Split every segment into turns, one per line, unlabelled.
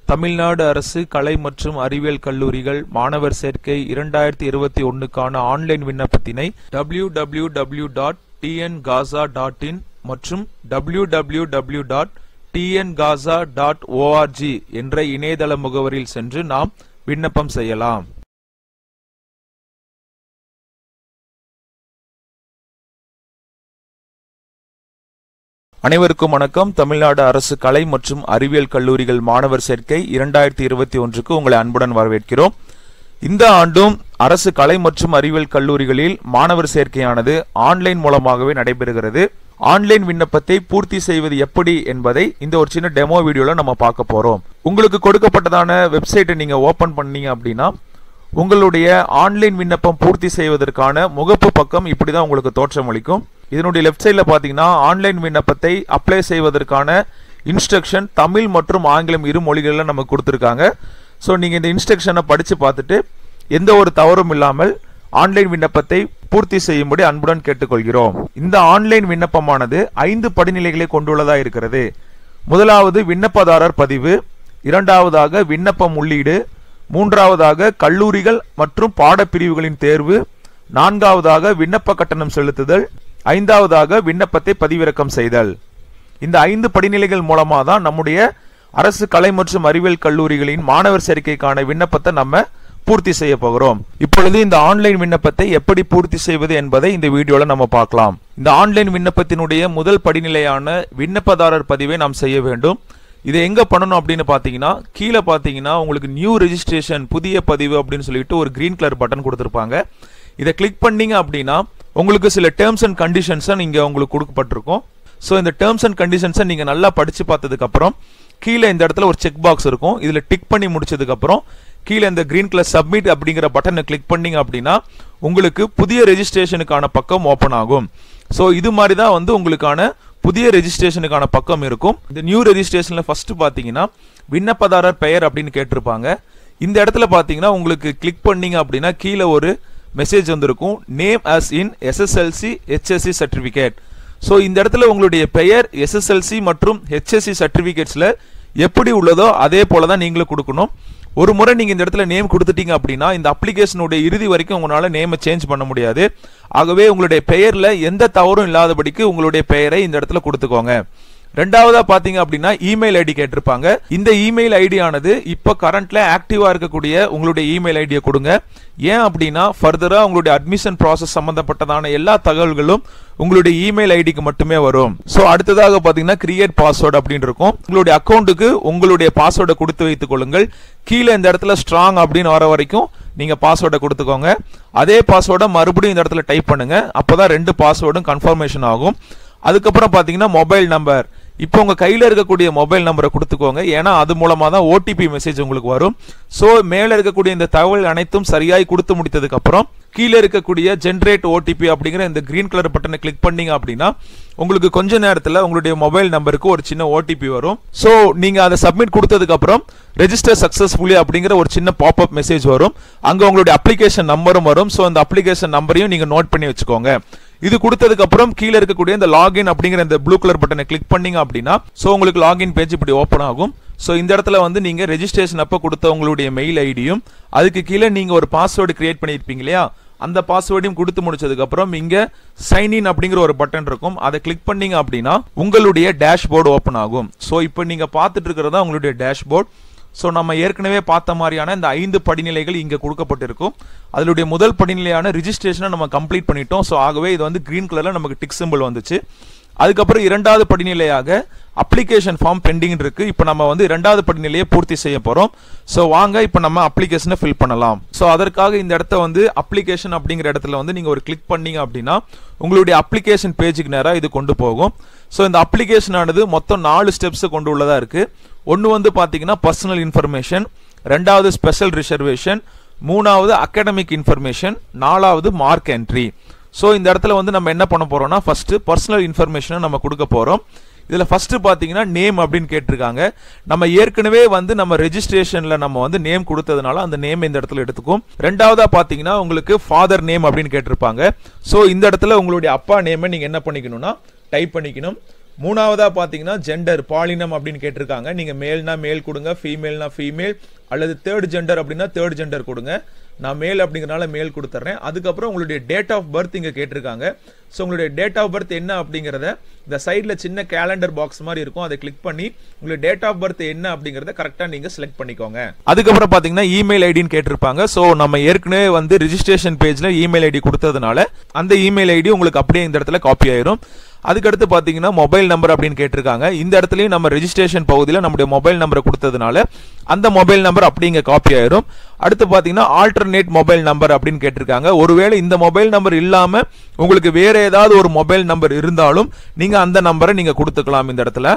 தமிழ்நாடு அரசு கலை மற்றும் அறிவியல் கல்லூரிகள் மாணவர் சேர்க்கை இரண்டாயிரத்தி இருபத்தி ஒன்னுக்கான ஆன்லைன் விண்ணப்பத்தினை W W W dot TN GASA dot in மற்றும் W W W dot TN GASA dot org என்ற இணையதள முகவரியில் சென்று நாம் விண்ணப்பம் செய்யலாம் அனைவருக்கும் வணக்கம் தமிழ்நாடு அரசு கலை மற்றும் அறிவியல் கல்லூரிகள் மாணவர் சேர்க்கை இரண்டாயிரத்தி இருபத்தி ஒன்றுக்கு உங்களை அன்புடன் வரவேற்கிறோம் இந்த ஆண்டும் அரசு கலை மற்றும் அறிவியல் கல்லூரிகளில் மாணவர் சேர்க்கையானது ஆன்லைன் மூலமாகவே நடைபெறுகிறது ஆன்லைன் விண்ணப்பத்தை பூர்த்தி செய்வது எப்படி என்பதை இந்த ஒரு சின்ன டெமோ வீடியோல நம்ம பார்க்க போறோம் உங்களுக்கு கொடுக்கப்பட்டதான வெப்சைட்டை நீங்க ஓபன் பண்ணீங்க அப்படின்னா உங்களுடைய ஆன்லைன் விண்ணப்பம் பூர்த்தி செய்வதற்கான முகப்பு பக்கம் இப்படிதான் உங்களுக்கு தோற்றமளிக்கும் இதனுடைய லெஃப்ட் சைடில் பார்த்தீங்கன்னா ஆன்லைன் விண்ணப்பத்தை அப்ளை செய்வதற்கான இன்ஸ்ட்ரக்ஷன் தமிழ் மற்றும் ஆங்கிலம் இரு மொழிகளில் நமக்கு கொடுத்துருக்காங்க ஸோ நீங்கள் இந்த இன்ஸ்ட்ரக்ஷனை படித்து பார்த்துட்டு எந்த ஒரு தவறும் இல்லாமல் ஆன்லைன் விண்ணப்பத்தை பூர்த்தி செய்யும்படி அன்புடன் கேட்டுக்கொள்கிறோம் இந்த ஆன்லைன் விண்ணப்பமானது ஐந்து படிநிலைகளை கொண்டுள்ளதா இருக்கிறது முதலாவது விண்ணப்பதாரர் பதிவு இரண்டாவதாக விண்ணப்பம் உள்ளீடு மூன்றாவதாக கல்லூரிகள் மற்றும் பாடப்பிரிவுகளின் தேர்வு நான்காவதாக விண்ணப்ப கட்டணம் செலுத்துதல் ஐந்தாவதாக விண்ணப்பத்தை பதிவிறக்கம் செய்தல் இந்த ஐந்து படிநிலைகள் மூலமாக தான் நம்முடைய அரசு கலை மற்றும் அறிவியல் கல்லூரிகளின் மாணவர் சேர்க்கைக்கான விண்ணப்பத்தை நம்ம பூர்த்தி செய்ய போகிறோம் இப்பொழுது இந்த ஆன்லைன் விண்ணப்பத்தை எப்படி பூர்த்தி செய்வது என்பதை இந்த வீடியோல நம்ம பார்க்கலாம் இந்த ஆன்லைன் விண்ணப்பத்தினுடைய முதல் படிநிலையான விண்ணப்பதாரர் பதிவை நாம் செய்ய வேண்டும் இதை எங்க பண்ணணும் அப்படின்னு பாத்தீங்கன்னா கீழே பாத்தீங்கன்னா உங்களுக்கு நியூ ரெஜிஸ்ட்ரேஷன் புதிய பதிவு அப்படின்னு சொல்லிட்டு ஒரு கிரீன் கலர் பட்டன் கொடுத்துருப்பாங்க இதை கிளிக் பண்ணீங்க அப்படின்னா உங்களுக்கு சில டேர்ம்ஸ் அண்ட் கண்டிஷன்ஸை நீங்க உங்களுக்கு கொடுக்கப்பட்டிருக்கும் ஸோ இந்த டேர்ம்ஸ் அண்ட் கண்டிஷன்ஸை நீங்க நல்லா படிச்சு பார்த்ததுக்கு அப்புறம் கீழே இந்த இடத்துல ஒரு செக் பாக்ஸ் இருக்கும் இதுல டிக் பண்ணி முடிச்சதுக்கு அப்புறம் கீழே இந்த கிரீன் கலர் சப்மிட் அப்படிங்கிற பட்டனை கிளிக் பண்ணீங்க அப்படின்னா உங்களுக்கு புதிய ரெஜிஸ்ட்ரேஷனுக்கான பக்கம் ஓப்பன் ஆகும் ஸோ இது மாதிரி தான் வந்து உங்களுக்கான புதிய ரெஜிஸ்ட்ரேஷனுக்கான பக்கம் இருக்கும் இந்த நியூ ரெஜிஸ்ட்ரேஷன்ல ஃபர்ஸ்ட் பாத்தீங்கன்னா விண்ணப்பதாரர் பெயர் அப்படின்னு கேட்டிருப்பாங்க இந்த இடத்துல பாத்தீங்கன்னா உங்களுக்கு கிளிக் பண்ணீங்க அப்படின்னா கீழே ஒரு மெசேஜ் வந்திருக்கும் name as in SSLC HSC certificate so இந்த இடத்துல உங்களுடைய பெயர் எஸ்எஸ்எல்சி மற்றும் ஹெச்எஸ்சி சர்டிபிகேட்ஸ்ல எப்படி உள்ளதோ அதே போல தான் நீங்களும் கொடுக்கணும் ஒரு முறை நீங்க இந்த இடத்துல நேம் கொடுத்துட்டீங்க அப்படின்னா இந்த அப்ளிகேஷனுடைய இறுதி வரைக்கும் உங்களால நேமை சேஞ்ச் பண்ண முடியாது ஆகவே உங்களுடைய பெயர்ல எந்த தவறும் இல்லாதபடிக்கு உங்களுடைய பெயரை இந்த இடத்துல கொடுத்துக்கோங்க ரெண்டாவதா பாத்தீங்க அப்படின்னா இமெயில் ஐடி கேட்டிருப்பாங்க இந்த இமெயில் ஐடி ஆனது இப்ப கரண்ட்ல ஆக்டிவா இருக்கக்கூடிய உங்களுடைய இமெயில் ஐடியை கொடுங்க ஏன் அப்படின்னா ஃபர்தரா உங்களுடைய அட்மிஷன் ப்ராசஸ் சம்பந்தப்பட்டதான எல்லா தகவல்களும் உங்களுடைய இமெயில் ஐடிக்கு மட்டுமே வரும் சோ அடுத்ததாக பாத்தீங்கன்னா கிரியேட் பாஸ்வேர்டு அப்படின்னு இருக்கும் உங்களுடைய அக்கௌண்ட்டுக்கு உங்களுடைய பாஸ்வேர்டை கொடுத்து வைத்துக் கொள்ளுங்கள் கீழே இந்த இடத்துல ஸ்ட்ராங் அப்படின்னு வர வரைக்கும் நீங்க பாஸ்வேர்டை கொடுத்துக்கோங்க அதே பாஸ்வேர்டை மறுபடியும் இந்த இடத்துல டைப் பண்ணுங்க அப்பதான் ரெண்டு பாஸ்வேர்டும் கன்ஃபர்மேஷன் ஆகும் அதுக்கப்புறம் பாத்தீங்கன்னா மொபைல் நம்பர் இப்போ உங்க கையில இருக்கக்கூடிய மொபைல் நம்பரை கொடுத்துக்கோங்க ஏன்னா அது மூலமா தான் ஓடிபி மெசேஜ் உங்களுக்கு வரும் சோ மேல இருக்கக்கூடிய இந்த தகவல் அனைத்தும் சரியாய் கொடுத்து முடித்ததுக்கு அப்புறம் கீழே இருக்கக்கூடிய ஜென்ரேட் ஓடிபி அப்படிங்கிற இந்த கிரீன் கலர் பட்டனை கிளிக் பண்ணீங்க அப்படின்னா உங்களுக்கு கொஞ்ச நேரத்துல உங்களுடைய மொபைல் நம்பருக்கு ஒரு சின்ன ஓடிபி வரும் சோ நீங்க அதை சப்மிட் கொடுத்ததுக்கு அப்புறம் ரெஜிஸ்டர் சக்சஸ்ஃபுல்லி அப்படிங்கிற ஒரு சின்ன பாப்அப் மெசேஜ் வரும் அங்க உங்களுடைய அப்ளிகேஷன் நம்பரும் வரும் சோ அந்த அப்ளிகேஷன் நம்பரையும் நீங்க நோட் பண்ணி வச்சுக்கோங்க இது கொடுத்ததுக்கு அப்புறம் கீழே இருக்கக்கூடிய இந்த லாகின் அப்படிங்கிற இந்த ப்ளூ கலர் பட்டனை கிளிக் பண்ணீங்க அப்படின்னா சோ உங்களுக்கு லாகின் பேஜ் இப்படி ஓப்பன் ஆகும் சோ இந்த இடத்துல வந்து நீங்க ரெஜிஸ்ட்ரேஷன் அப்ப கொடுத்த உங்களுடைய மெயில் ஐடியும் அதுக்கு கீழே நீங்க ஒரு பாஸ்வேர்டு கிரியேட் பண்ணிருப்பீங்க இல்லையா அந்த பாஸ்வேர்டையும் கொடுத்து முடிச்சதுக்கு அப்புறம் இங்க சைன் இன் அப்படிங்கிற ஒரு பட்டன் இருக்கும் அதை கிளிக் பண்ணீங்க அப்படின்னா உங்களுடைய டேஷ்போர்டு ஓப்பன் ஆகும் சோ இப்போ நீங்க பார்த்துட்டு இருக்கிறதா உங்களுடைய டேஷ்போர்ட் ஸோ நம்ம ஏற்கனவே பார்த்த மாதிரியான இந்த ஐந்து படிநிலைகள் இங்கே கொடுக்கப்பட்டிருக்கும் அதனுடைய முதல் படிநிலையான ரிஜிஸ்ட்ரேஷனை நம்ம கம்ப்ளீட் பண்ணிட்டோம் ஸோ ஆகவே இது வந்து கிரீன் கலரில் நமக்கு டிக் சிம்பிள் வந்துச்சு அதுக்கப்புறம் இரண்டாவது படிநிலையாக அப்ளிகேஷன் ஃபார்ம் பெண்டிங் இருக்கு இப்போ நம்ம வந்து இரண்டாவது படிநிலையை பூர்த்தி செய்ய போறோம் ஸோ வாங்க இப்போ நம்ம அப்ளிகேஷனை ஃபில் பண்ணலாம் ஸோ அதற்காக இந்த இடத்த வந்து அப்ளிகேஷன் அப்படிங்கிற இடத்துல வந்து நீங்க ஒரு கிளிக் பண்ணீங்க அப்படின்னா உங்களுடைய அப்ளிகேஷன் பேஜுக்கு நேராக இது கொண்டு போகும் ஸோ இந்த அப்ளிகேஷன் ஆனது மொத்தம் நாலு ஸ்டெப்ஸ் கொண்டு உள்ளதா இருக்கு ஒன்று வந்து பார்த்தீங்கன்னா பர்சனல் இன்ஃபர்மேஷன் ரெண்டாவது ஸ்பெஷல் ரிசர்வேஷன் மூணாவது அகாடமிக் இன்ஃபர்மேஷன் நாலாவது மார்க் என்ட்ரி ஸோ இந்த இடத்துல வந்து நம்ம என்ன பண்ண போறோம்னா ஃபர்ஸ்ட் பர்சனல் இன்ஃபர்மேஷனை நம்ம கொடுக்க போறோம் இதுல ஃபர்ஸ்ட் பாத்தீங்கன்னா நேம் அப்படின்னு கேட்டிருக்காங்க நம்ம ஏற்கனவே வந்து நம்ம ரெஜிஸ்ட்ரேஷன்ல நம்ம வந்து நேம் கொடுத்ததுனால அந்த நேம் இந்த இடத்துல எடுத்துக்கும் ரெண்டாவதா பாத்தீங்கன்னா உங்களுக்கு ஃபாதர் நேம் அப்படின்னு கேட்டிருப்பாங்க சோ இந்த இடத்துல உங்களுடைய அப்பா நேமை நீங்க என்ன பண்ணிக்கணும்னா டைப் பண்ணிக்கணும் மூணாவதா பாத்தீங்கன்னா ஜெண்டர் பாலினம் அப்படின்னு கேட்டிருக்காங்க நீங்க மேல்னா மேல் கொடுங்க ஃபீமேல்னா ஃபீமேல் அல்லது தேர்ட் ஜெண்டர் அப்படின்னா தேர்ட் ஜெண்டர் கொடுங்க நான் மேல் அப்படிங்கறனால மேல் கொடுத்துட்றேன் அதுக்கப்புறம் உங்களுடைய டேட் ஆஃப் பர்த் இங்க கேட்டிருக்காங்க ஸோ உங்களுடைய டேட் ஆஃப் பர்த் என்ன அப்படிங்கறத இந்த சைடில் சின்ன கேலண்டர் பாக்ஸ் மாதிரி இருக்கும் அதை கிளிக் பண்ணி உங்களுடைய டேட் ஆஃப் பர்த் என்ன அப்படிங்கறத கரெக்டாக நீங்க செலக்ட் பண்ணிக்கோங்க அதுக்கப்புறம் பாத்தீங்கன்னா இமெயில் ஐடின்னு கேட்டிருப்பாங்க ஸோ நம்ம ஏற்கனவே வந்து ரிஜிஸ்ட்ரேஷன் பேஜ்ல இமெயில் ஐடி கொடுத்ததுனால அந்த இமெயில் ஐடி உங்களுக்கு அப்படியே இந்த இடத்துல காப்பி ஆயிரும் அதுக்கடுத்து பாத்தீங்கன்னா மொபைல் நம்பர் அப்படின்னு கேட்டிருக்காங்க இந்த இடத்துலயும் நம்ம ரெஜிஸ்ட்ரேஷன் பகுதியில் நம்முடைய மொபைல் நம்பரை கொடுத்ததுனால அந்த மொபைல் நம்பர் அப்படிங்க காப்பி ஆயிரும் அடுத்து பாத்தீங்கன்னா ஆல்டர்னேட் மொபைல் நம்பர் அப்படின்னு கேட்டிருக்காங்க ஒருவேளை இந்த மொபைல் நம்பர் இல்லாம உங்களுக்கு வேற ஏதாவது ஒரு மொபைல் நம்பர் இருந்தாலும் நீங்க அந்த நம்பரை நீங்க கொடுத்துக்கலாம் இந்த இடத்துல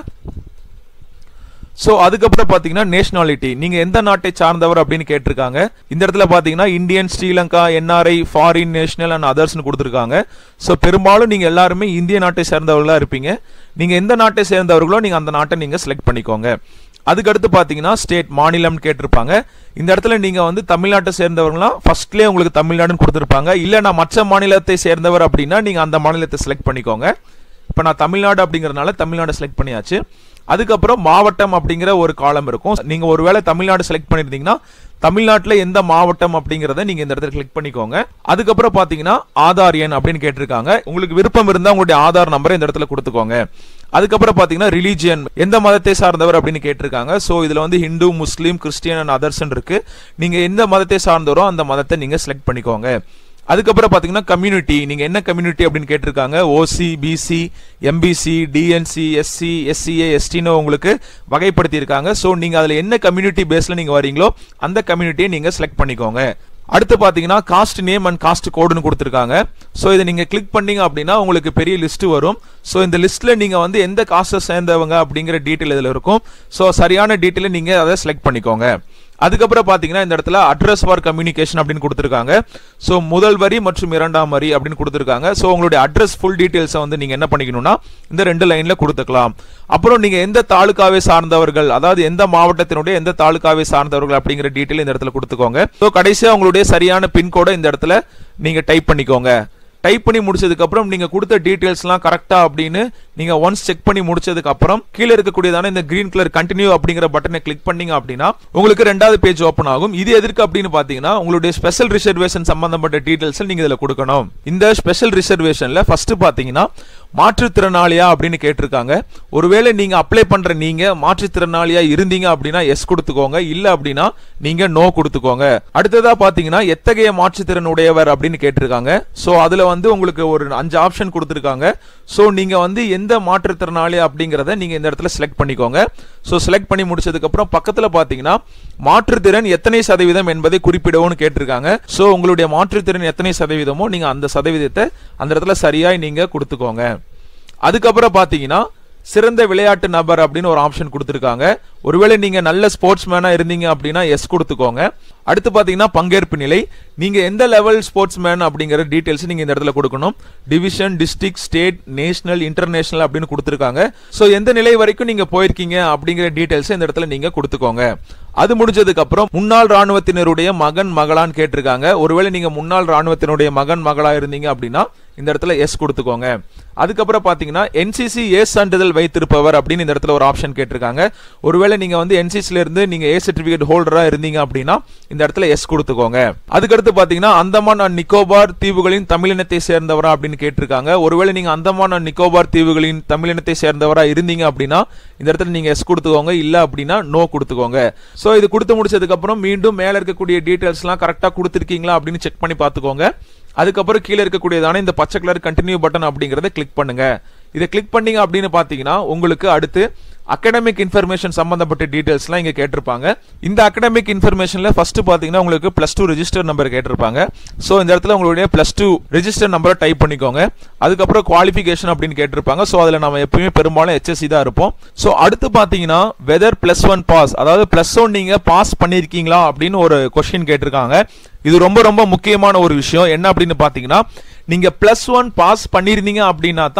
சோ அதுக்கப்புறம் பாத்தீங்கன்னா நேஷனாலிட்டி நீங்க எந்த நாட்டை சார்ந்தவர் அப்படின்னு கேட்டிருக்காங்க இந்த இடத்துல பாத்தீங்கன்னா Indian Sri Lanka NRI foreign national and அதர்ஸ்னு கொடுத்துருக்காங்க சோ பெரும்பாலும் நீங்க எல்லாருமே இந்திய நாட்டை சேர்ந்தவர்களா இருப்பீங்க நீங்க எந்த நாட்டை சேர்ந்தவர்களோ நீங்க அந்த நாட்டை நீங்க செலக்ட் பண்ணிக்கோங்க அதுக்கடுத்து பாத்தீங்கன்னா ஸ்டேட் மாநிலம் கேட்டிருப்பாங்க இந்த இடத்துல நீங்க வந்து தமிழ்நாட்டை சேர்ந்தவர்களா ஃபர்ஸ்ட்லயே உங்களுக்கு தமிழ்நாடுன்னு கொடுத்துருப்பாங்க இல்ல நான் மற்ற மாநிலத்தை சேர்ந்தவர் அப்படின்னா நீங்க அந்த மாநிலத்தை செலக்ட் பண்ணிக்கோங்க இப்போ நான் தமிழ்நாடு அப்படிங்கறதுனால தமிழ்நாடு செலக்ட் பண்ணியாச்சு அதுக்கப்புறம் மாவட்டம் அப்படிங்கிற ஒரு காலம் இருக்கும் நீங்க ஒருவேளை தமிழ்நாடு செலக்ட் பண்ணிருந்தீங்கன்னா தமிழ்நாட்டில் எந்த மாவட்டம் அப்படிங்கறத நீங்க இந்த இடத்துல கிளிக் பண்ணிக்கோங்க அதுக்கப்புறம் பாத்தீங்கன்னா ஆதார் எண் அப்படின்னு கேட்டிருக்காங்க உங்களுக்கு விருப்பம் இருந்தா உங்களுடைய ஆதார் நம்பரை இந்த இடத்துல கொடுத்துக்கோங்க அதுக்கப்புறம் பாத்தீங்கன்னா ரிலீஜியன் எந்த மதத்தை சார்ந்தவர் அப்படின்னு கேட்டிருக்காங்க சோ இதுல வந்து Hindu Muslim Christian and others இருக்கு நீங்க எந்த மதத்தை சார்ந்தவரோ அந்த மதத்தை நீங்க செலக்ட் பண்ணிக்கோங்க அதுக்கப்புறம் பாத்தீங்கன்னா கம்யூனிட்டி நீங்க என்ன கம்யூனிட்டி அப்படின்னு கேட்டிருக்காங்க OC BC MBC DNC SC SCA எஸ்டின்னு உங்களுக்கு வகைப்படுத்தி இருக்காங்க ஸோ நீங்க அதுல என்ன கம்யூனிட்டி பேஸ்ல நீங்க வரீங்களோ அந்த கம்யூனிட்டியை நீங்க செலக்ட் பண்ணிக்கோங்க அடுத்து பாத்தீங்கன்னா காஸ்ட் நேம் அண்ட் காஸ்ட் கோடுன்னு கொடுத்துருக்காங்க ஸோ இதை நீங்க கிளிக் பண்ணீங்க அப்படின்னா உங்களுக்கு பெரிய லிஸ்ட் வரும் ஸோ இந்த லிஸ்ட்ல நீங்க வந்து எந்த காஸ்ட்டை சேர்ந்தவங்க அப்படிங்கிற டீட்டெயில் இதுல இருக்கும் ஸோ சரியான டீட்டெயிலை நீங்க அதை செலக்ட் பண்ணிக்கோங்க அதுக்கப்புறம் பாத்தீங்கன்னா இந்த இடத்துல அட்ரஸ் ஃபார் கம்யூனிகேஷன் அப்படின்னு கொடுத்துருக்காங்க ஸோ முதல் வரி மற்றும் இரண்டாம் வரி அப்படின்னு கொடுத்துருக்காங்க ஸோ உங்களுடைய அட்ரஸ் ஃபுல் டீட்டெயில்ஸை வந்து நீங்க என்ன பண்ணிக்கணும்னா இந்த ரெண்டு லைன்ல கொடுத்துக்கலாம் அப்புறம் நீங்க எந்த தாலுகாவை சார்ந்தவர்கள் அதாவது எந்த மாவட்டத்தினுடைய எந்த தாலுகாவை சார்ந்தவர்கள் அப்படிங்கிற டீட்டெயில் இந்த இடத்துல கொடுத்துக்கோங்க ஸோ கடைசியா உங்களுடைய சரியான பின்கோடை இந்த இடத்துல நீங்க டைப் பண்ணிக்கோங்க டைப் பண்ணி முடிச்சதுக்கு அப்புறம் நீங்க கொடுத்த டீடைல்ஸ்லாம் கரெக்டா அப்படின்னு நீங்க ஒன்ஸ் செக் பண்ணி முடிச்சதுக்கு அப்புறம் கீழே இருக்கக்கூடியதான இந்த கிரீன் கலர் கண்டினியூ அப்படிங்கிற பட்டனை கிளிக் பண்ணீங்க அப்படின்னா உங்களுக்கு ரெண்டாவது பேஜ் ஓப்பன் ஆகும் இது எதற்கு அப்படின்னு பாத்தீங்கன்னா உங்களுடைய ஸ்பெஷல் ரிசர்வேஷன் சம்பந்தப்பட்ட டீடைல்ஸ் நீங்க இதுல கொடுக்கணும் இந்த ஸ்பெஷல் ரிசர்வேஷன்ல ஃபர்ஸ்ட் பாத்தீங்கன்னா மாற்றுத்திறனாளியா அப்படின்னு கேட்டிருக்காங்க ஒருவேளை நீங்க அப்ளை பண்ற நீங்க மாற்றுத்திறனாளியா இருந்தீங்க அப்படின்னா எஸ் கொடுத்துக்கோங்க இல்ல அப்படின்னா நீங்க நோ கொடுத்துக்கோங்க அடுத்ததா பாத்தீங்கன்னா எத்தகைய மாற்றுத்திறன் உடையவர் அப்படின்னு கேட்டிருக்காங்க சோ அதுல வந்து உங்களுக்கு ஒரு அஞ்சு ஆப்ஷன் கொடுத்துருக்காங்க சோ நீங்க வந்து எந்த மாற்றுத்திறனாளி அப்படிங்கறத நீங்க இந்த இடத்துல செலக்ட் பண்ணிக்கோங்க சோ செலக்ட் பண்ணி முடிச்சதுக்கு அப்புறம் பக்கத்துல பாத்தீங்கன்னா மாற்றுத்திறன் எத்தனை சதவீதம் என்பதை குறிப்பிடவும் கேட்டிருக்காங்க சோ உங்களுடைய மாற்றுத்திறன் எத்தனை சதவீதமோ நீங்க அந்த சதவீதத்தை அந்த இடத்துல சரியாய் நீங்க கொடுத்துக்கோங்க அதுக்கப்புறம் பாத்தீங்கன்னா சிறந்த விளையாட்டு நபர் அப்படின்னு ஒரு ஆப்ஷன் கொடுத்துருக்காங்க ஒருவேளை நீங்க நல்ல ஸ்போர்ட்ஸ் மேனா இருந்தீங்க அப்படின்னா எஸ் கொடுத்துக்கோங்க அடுத்து பாத்தீங்கன்னா பங்கேற்பு நிலை நீங்க எந்த லெவல் ஸ்போர்ட்ஸ் மேன் அப்படிங்கிற டீடைல்ஸ் நீங்க இந்த இடத்துல கொடுக்கணும் division district state national international அப்படின்னு கொடுத்துருக்காங்க சோ எந்த நிலை வரைக்கும் நீங்க போயிருக்கீங்க அப்படிங்கிற டீடைல்ஸ் இந்த இடத்துல நீங்க கொடுத்துக்கோங்க அது முடிஞ்சதுக்கு அப்புறம் முன்னாள் ராணுவத்தினருடைய மகன் மகளான்னு கேட்டிருக்காங்க ஒருவேளை நீங்க முன்னாள் ராணுவத்தினுடைய மகன் மகளா இருந்தீங்க அப்படின்னா இந்த இடத்துல எஸ் கொடுத்துக்கோங்க அதுக்கப்புறம் பாத்தீங்கன்னா என்சிசி ஏ சான்றிதழ் வைத்திருப்பவர் அப்படின்னு இந்த இடத்துல ஒரு ஆப்ஷன் கேட்டிருக்காங்க ஒருவேளை நீங்க வந்து என்சிசில இருந்து நீங்க ஏ சர்டிபிகேட் ஹோல்டரா இருந்தீங்க அப்படின்னா இந்த இடத்துல எஸ் கொடுத்துக்கோங்க அதுக்கடுத்து பாத்தீங்கன்னா அந்தமான் அண்ட் நிக்கோபார் தீவுகளின் தமிழினத்தை சேர்ந்தவரா அப்படின்னு கேட்டிருக்காங்க ஒருவேளை நீங்க அந்தமான் அண்ட் நிக்கோபார் தீவுகளின் தமிழினத்தை சேர்ந்தவரா இருந்தீங்க அப்படின்னா இந்த இடத்துல நீங்க எஸ் கொடுத்துக்கோங்க இல்ல அப்படின்னா நோ கொடுத்துக்கோங்க சோ இது கொடுத்து முடிச்சதுக்கு அப்புறம் மீண்டும் மேல இருக்கக்கூடிய டீடைல்ஸ் எல்லாம் கரெக்டா கொடுத்துருக்கீங்களா அப்படின்னு செக் பண்ணி பாத்துக்கோங்க அதுக்கப்புறம் கீழே இருக்கக்கூடியதான இந்த பச்சை கலர் கண்டினியூ பட்டன் அப்படிங்கறத கிளிக் பண்ணுங்க இதை கிளிக் பண்ணீங்க அப்படின்னு பாத்தீங்கன்னா உங்களுக்கு அடுத்து அகடமிக் இன்ஃபர்மேஷன் சம்பந்தப்பட்ட டீடைல்ஸ்லாம் இங்க கேட்டிருப்பாங்க இந்த அகடமிக் இன்ஃபர்மேஷன்ல ஃபர்ஸ்ட் பாத்தீங்கன்னா உங்களுக்கு பிளஸ் டூ ரெஜிஸ்டர் நம்பர் கேட்டிருப்பாங்க சோ இந்த இடத்துல உங்களுடைய பிளஸ் டூ ரெஜிஸ்டர் நம்பரை டைப் பண்ணிக்கோங்க அதுக்கப்புறம் குவாலிஃபிகேஷன் அப்படின்னு கேட்டிருப்பாங்க சோ அதுல நம்ம எப்பயுமே பெரும்பாலும் HSC தான் இருப்போம் சோ அடுத்து பாத்தீங்கன்னா வெதர் பிளஸ் ஒன் பாஸ் அதாவது பிளஸ் ஒன் நீங்க பாஸ் பண்ணிருக்கீங்களா அப்படின்னு ஒரு கொஸ்டின் கேட்டிருக்காங்க இது ரொம்ப ரொம்ப முக்கியமான ஒரு விஷயம் என்ன அப்படின்னு பாத்தீங்கன்னா நீங்க பிளஸ் ஒன் பாஸ் பண்ணிருந்தீங்க அப்படின்னா தான்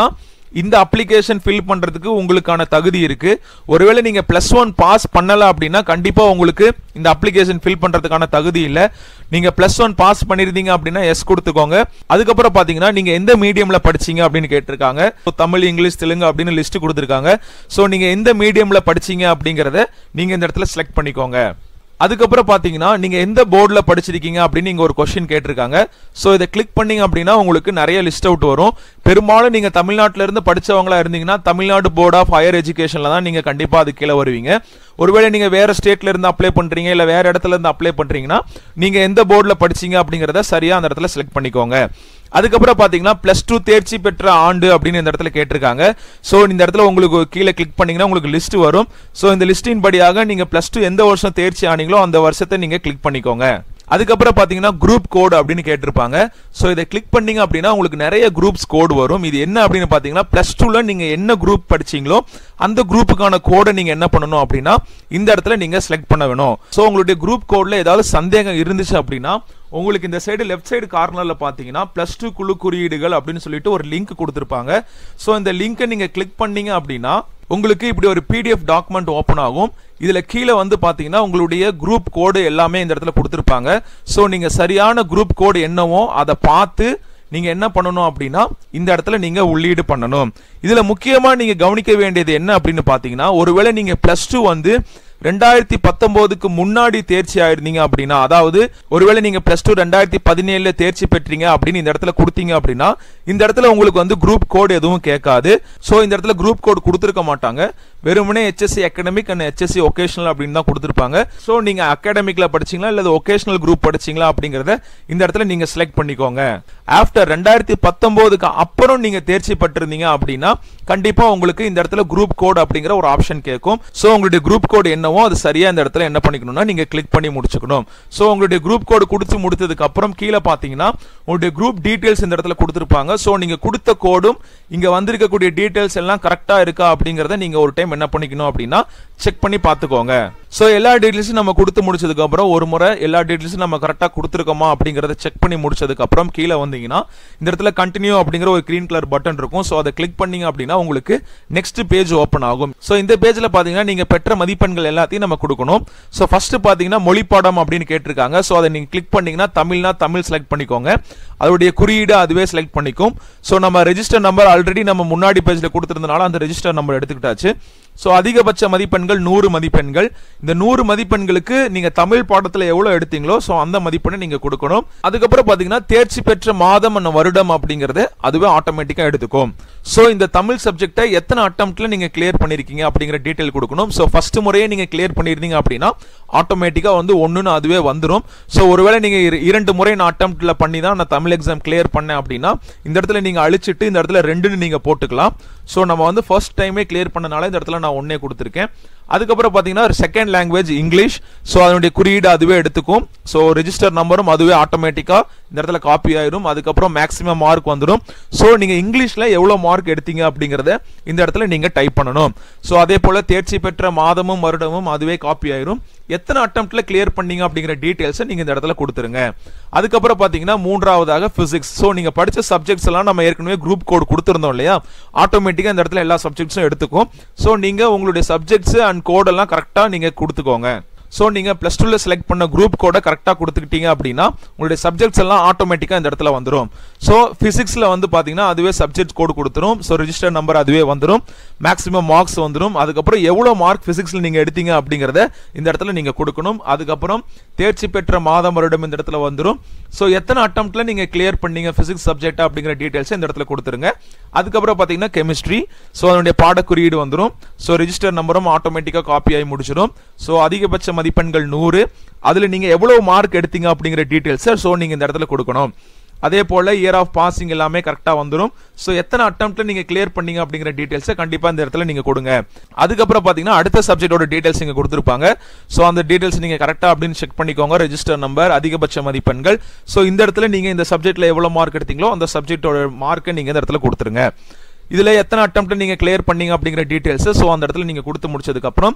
இந்த அப்ளிகேஷன் ஃபில் பண்றதுக்கு உங்களுக்கான தகுதி இருக்கு ஒருவேளை நீங்க பிளஸ் ஒன் பாஸ் பண்ணல அப்படின்னா கண்டிப்பா உங்களுக்கு இந்த அப்ளிகேஷன் ஃபில் பண்றதுக்கான தகுதி இல்ல நீங்க பிளஸ் ஒன் பாஸ் பண்ணிருந்தீங்க அப்படின்னா எஸ் கொடுத்துக்கோங்க அதுக்கப்புறம் பாத்தீங்கன்னா நீங்க எந்த மீடியம்ல படிச்சீங்க அப்படின்னு கேட்டிருக்காங்க So, தமிழ் இங்கிலீஷ் தெலுங்கு அப்படின்னு லிஸ்ட் கொடுத்துருக்காங்க ஸோ நீங்க எந்த மீடியம்ல படிச்சீங்க அப்படிங்கறத நீங்க இந்த இடத்துல செலக்ட் பண்ணிக்கோங்க அதுக்கப்புறம் பாத்தீங்கன்னா நீங்க எந்த போர்டில் படிச்சிருக்கீங்க அப்படின்னு நீங்க ஒரு கொஸ்டின் கேட்டிருக்காங்க ஸோ இதை கிளிக் பண்ணீங்க அப்படின்னா உங்களுக்கு நிறைய லிஸ்ட் அவுட் வரும் பெரும்பாலும் நீங்க தமிழ்நாட்டில இருந்து படிச்சவங்களா இருந்தீங்கன்னா தமிழ்நாடு போர்ட் ஆஃப் ஹையர் எஜுகேஷன்ல தான் நீங்க கண்டிப்பா அது கீழே வருவீங்க ஒருவேளை நீங்க வேற ஸ்டேட்ல இருந்து அப்ளை பண்றீங்க இல்ல வேற இடத்துல இருந்து அப்ளை பண்றீங்கன்னா நீங்க எந்த போர்டில் படிச்சீங்க அப்படிங்கறத சரியா அந்த இடத்துல செலக்ட் பண்ணிக்கோங்க அதுக்கப்புறம் பாத்தீங்கன்னா பிளஸ் டூ தேர்ச்சி பெற்ற ஆண்டு அப்படின்னு இந்த இடத்துல கேட்டிருக்காங்க ஸோ இந்த இடத்துல உங்களுக்கு கீழே கிளிக் பண்ணீங்கன்னா உங்களுக்கு லிஸ்ட் வரும் ஸோ இந்த லிஸ்டின் படியாக நீங்க பிளஸ் டூ எந்த வருஷம் தேர்ச்சி ஆனீங்களோ அந்த வருஷத்தை நீங்க கிளிக் பண்ணிக்கோங்க அதுக்கப்புறம் பாத்தீங்கன்னா குரூப் கோட் அப்படின்னு கேட்டிருப்பாங்க ஸோ இதை கிளிக் பண்ணீங்க அப்படின்னா உங்களுக்கு நிறைய குரூப்ஸ் கோட் வரும் இது என்ன அப்படின்னு பாத்தீங்கன்னா பிளஸ் டூல நீங்க என்ன குரூப் படிச்சீங்களோ அந்த குரூப்புக்கான கோடை நீங்க என்ன பண்ணணும் அப்படின்னா இந்த இடத்துல நீங்க செலக்ட் பண்ண வேணும் ஸோ உங்களுடைய குரூப் கோட்ல ஏதாவது சந்தேகம் இருந்துச்சு அப்படின்னா உங்களுக்கு இந்த சைடு லெஃப்ட் சைடு கார்னர்ல பாத்தீங்கன்னா பிளஸ் டூ குழு குறியீடுகள் அப்படின்னு சொல்லிட்டு ஒரு லிங்க் கொடுத்துருப்பாங்க ஸோ இந்த லிங்கை நீங்க கிளிக் பண்ணீங்க அப்படின்னா உங்களுக்கு இப்படி ஒரு பிடிஎஃப் டாக்குமெண்ட் ஓப்பன் ஆகும் இதுல கீழே வந்து பாத்தீங்கன்னா உங்களுடைய குரூப் கோடு எல்லாமே இந்த இடத்துல கொடுத்துருப்பாங்க ஸோ நீங்க சரியான குரூப் கோடு என்னவோ அதை பார்த்து நீங்க என்ன பண்ணணும் அப்படின்னா இந்த இடத்துல நீங்க உள்ளீடு பண்ணணும் இதுல முக்கியமா நீங்க கவனிக்க வேண்டியது என்ன அப்படின்னு பாத்தீங்கன்னா ஒருவேளை நீங்க பிளஸ் டூ வந்து ரெண்டாயிரத்தி பத்தொன்பதுக்கு முன்னாடி தேர்ச்சி ஆயிருந்தீங்க அப்படின்னா அதாவது ஒருவேளை நீங்க பிளஸ் டூ ரெண்டாயிரத்தி பதினேழுல தேர்ச்சி பெற்றீங்க அப்படின்னு இந்த இடத்துல கொடுத்தீங்க அப்படின்னா இந்த இடத்துல உங்களுக்கு வந்து குரூப் கோடு எதுவும் கேட்காது ஸோ இந்த இடத்துல குரூப் கோடு கொடுத்துருக்க மாட்டாங்க வெறுமனே HSC academic and HSC vocational அப்படின்னு தான் கொடுத்துருப்பாங்க ஸோ நீங்க அகாடமிக்ல படிச்சீங்களா இல்ல ஒகேஷனல் குரூப் படிச்சீங்களா அப்படிங்கறத இந்த இடத்துல நீங்க செலக்ட் பண்ணிக்கோங்க ஆஃப்டர் ரெண்டாயிரத்தி பத்தொன்பதுக்கு அப்புறம் நீங்க தேர்ச்சி பெற்றிருந்தீங்க அப்படின்னா கண்டிப்பா உங்களுக்கு இந்த இடத்துல குரூப் கோட் அப்படிங்கிற ஒரு ஆப்ஷன் கேட்கும் ஸோ உங்களுடைய குரூப் கோடு என்னவோ அது சரியா இந்த இடத்துல என்ன பண்ணிக்கணும்னா நீங்க கிளிக் பண்ணி முடிச்சுக்கணும் ஸோ உங்களுடைய குரூப் கோடு கொடுத்து முடித்ததுக்கு அப்புறம் கீழே பாத்தீங்கன்னா உங்களுடைய குரூப் டீடைல்ஸ் இந்த இடத்துல கொடுத்துருப்பாங்க ஸோ நீங்க கொடுத்த கோடும் இங்க வந்திருக்கக்கூடிய டீடைல்ஸ் எல்லாம் கரெக்டா இருக்கா அப்படிங்கறத நீங்க ஒரு டைம் என்ன பண்ணிக்கணும் அப்படின்னா செக் பண்ணி பார்த்துக்கோங்க ஸோ எல்லா டீடைல்ஸும் நம்ம கொடுத்து முடிச்சதுக்கு அப்புறம் ஒரு முறை எல்லா டீடைல்ஸும் நம்ம கரெக்டாக கொடுத்துருக்கோமா அப்படிங்கறத செக் பண்ணி முடிச்சதுக்கு அப்புறம் கீழே வந்தீங்கன்னா இந்த இடத்துல கண்டினியூ அப்படிங்கிற ஒரு கிரீன் கலர் பட்டன் இருக்கும் ஸோ அதை கிளிக் பண்ணீங்க அப்படின்னா உங்களுக்கு நெக்ஸ்ட் பேஜ் ஓப்பன் ஆகும் ஸோ இந்த பேஜ்ல பாத்தீங்கன்னா நீங்க பெற்ற மதிப்பெண்கள் எல்லாத்தையும் நம்ம கொடுக்கணும் ஸோ ஃபர்ஸ்ட் பாத்தீங்கன்னா மொழி பாடம் அப்படின்னு கேட்டிருக்காங்க ஸோ அதை நீங்க கிளிக் பண்ணீங்கன்னா தமிழ்னா தமிழ் செலக்ட் பண்ணிக்கோங்க அதோடைய குறியீடு அதுவே செலக்ட் பண்ணிக்கும் ஸோ நம்ம ரெஜிஸ்டர் நம்பர் ஆல்ரெடி நம்ம முன்னாடி பேஜ்ல கொடுத்திருந்தனால அந்த ரெஜிஸ்டர் நம்பர் எடுத்துக்கிட்டாச்சு ஸோ அதிகபட்ச மதிப்பெண்கள் நூறு மதிப்பெண்கள் இந்த நூறு மதிப்பெண்களுக்கு நீங்க தமிழ் பாடத்துல எவ்வளவு எடுத்தீங்களோ ஸோ அந்த மதிப்பெண்ணை நீங்க கொடுக்கணும் அதுக்கப்புறம் பாத்தீங்கன்னா தேர்ச்சி பெற்ற மாதம் and வருடம் அப்படிங்கறது அதுவே ஆட்டோமேட்டிக்கா எடுத்துக்கும் ஸோ இந்த தமிழ் சப்ஜெக்டை எத்தனை அட்டம்ப்ட்ல நீங்க கிளியர் பண்ணிருக்கீங்க அப்படிங்கிற டீடைல் கொடுக்கணும் ஸோ ஃபர்ஸ்ட் முறையே நீங்க கிளியர் பண்ணிருந்தீங்க அப்படின்னா ஆட்டோமேட்டிக்கா வந்து ஒண்ணுன்னு அதுவே வந்துடும் ஸோ ஒருவேளை நீங்க இர- இரண்டு முறை நான் அட்டம்ப்ட்ல பண்ணி தான் நான் தமிழ் எக்ஸாம் கிளியர் பண்ணேன் அப்படின்னா இந்த இடத்துல நீங்க அழிச்சிட்டு இந்த இடத்துல ரெண்டுன்னு நீங்க போட்டுக்கலாம் ஸோ நம்ம வந்து ஃபர்ஸ்ட் டைமே கிளியர் பண்ணனால இந்த இடத்துல நான் ஒன்னே கொடுத்துருக்கேன் அதுக்கப்புறம் பார்த்தீங்கன்னா செகண்ட் லாங்குவேஜ் இங்கிலீஷ் ஸோ அதனுடைய குறியீடு அதுவே எடுத்துக்கும் ஸோ ரெஜிஸ்டர் நம்பரும் அதுவே ஆட்டோமேட்டிக்காக இந்த இடத்துல காப்பி ஆயிரும் அதுக்கப்புறம் மேக்ஸிமம் மார்க் வந்துடும் ஸோ நீங்கள் இங்கிலீஷில் எவ்வளோ மார்க் எடுத்தீங்க அப்படிங்கிறத இந்த இடத்துல நீங்கள் டைப் பண்ணணும் ஸோ அதே போல் தேர்ச்சி பெற்ற மாதமும் வருடமும் அதுவே காப்பி ஆயிரும் எத்தனை அட்டம்ப்ட்ல கிளியர் பண்ணீங்க அப்படிங்கிற டீடைல்ஸை நீங்கள் இந்த இடத்துல கொடுத்துருங்க அதுக்கப்புறம் பார்த்தீங்கன்னா மூன்றாவதாக பிசிக்ஸ் ஸோ நீங்கள் படிச்ச சப்ஜெக்ட்ஸ் எல்லாம் நம்ம ஏற்கனவே குரூப் கோட் கொடுத்துருந்தோம் இல்லையா ஆட்டோமேட்டிக்காக இந்த இடத்துல எல்லா சப்ஜெக்ட்ஸும் எடுத்துக்கும் ஸோ நீங்கள் உங்களுடைய சப்ஜெக்ட்ஸ் அண்ட் கோடெல்லாம் கரெக்டாக நீங்கள் கொடுத்துக்கோங்க ஸோ நீங்கள் ப்ளஸ் டூவில் செலக்ட் பண்ண குரூப் கோடை கரெக்டாக கொடுத்துக்கிட்டீங்க அப்படின்னா உங்களுடைய சப்ஜெக்ட்ஸ் எல்லாம் ஆட்டோமேட்டிக்காக இந்த இடத்துல வந்துடும் ஸோ ஃபிசிக்ஸில் வந்து பார்த்தீங்கன்னா அதுவே சப்ஜெக்ட் கோடு கொடுத்துரும் ஸோ ரெஜிஸ்டர் நம்பர் அதுவே வந்துடும் மேக்ஸிமம் மார்க்ஸ் வந்துடும் அதுக்கப்புறம் எவ்வளோ மார்க் ஃபிசிக்ஸில் நீங்கள் எடுத்தீங்க அப்படிங்கிறத இந்த இடத்துல நீங்கள் கொடுக்கணும் அதுக்கப்புறம் தேர்ச்சி பெற்ற மாதம் வருடம் இந்த இடத்துல வந்துடும் ஸோ எத்தனை அட்டம்ப்ட்ல நீங்கள் கிளியர் பண்ணீங்க ஃபிசிக்ஸ் சப்ஜெக்ட் அப்படிங்கிற டீடைல்ஸ் இந்த இடத்துல கொடுத்துருங்க அதுக்கப்புறம் பார்த்தீங்கன்னா கெமிஸ்ட்ரி ஸோ அதனுடைய பாடக்குறியீடு வந்துடும் ஸோ ரெஜிஸ்டர் நம்பரும் ஆட்டோமேட்டிக்காக காப்பி ஆகி முடிச்சிடும் ஸோ அதிகபட்ச மதிப்பெண்கள் நூறு அதில் நீங்கள் எவ்வளவு மார்க் எடுத்தீங்க அப்படிங்கிற டீடைல்ஸை ஸோ நீங்கள் இந்த இடத்துல கொடுக்கணும் அதே போல் இயர் ஆஃப் பாசிங் எல்லாமே கரெக்டாக வந்துடும் ஸோ எத்தனை அட்டம்ப்ட்ல நீங்கள் கிளியர் பண்ணீங்க அப்படிங்கிற டீடைல்ஸை கண்டிப்பாக இந்த இடத்துல நீங்கள் கொடுங்க அதுக்கப்புறம் பார்த்தீங்கன்னா அடுத்த சப்ஜெக்டோட டீடைல்ஸ் இங்கே கொடுத்துருப்பாங்க ஸோ அந்த டீடைல்ஸ் நீங்கள் கரெக்டாக அப்படின்னு செக் பண்ணிக்கோங்க ரெஜிஸ்டர் நம்பர் அதிகபட்ச மதிப்பெண்கள் ஸோ இந்த இடத்துல நீங்கள் இந்த சப்ஜெக்ட்ல எவ்வளோ மார்க் எடுத்தீங்களோ அந்த சப்ஜெக்டோட மார்க்கை நீங்கள் இந்த இடத்துல கொடுத்துருங்க இதில் எத்தனை அட்டம்ப்ட் நீங்கள் கிளியர் பண்ணீங்க அப்படிங்கிற டீடைல்ஸ் ஸோ அந்த இடத்துல நீங்கள் கொடுத்து முடிச்சதுக்கப்புறம்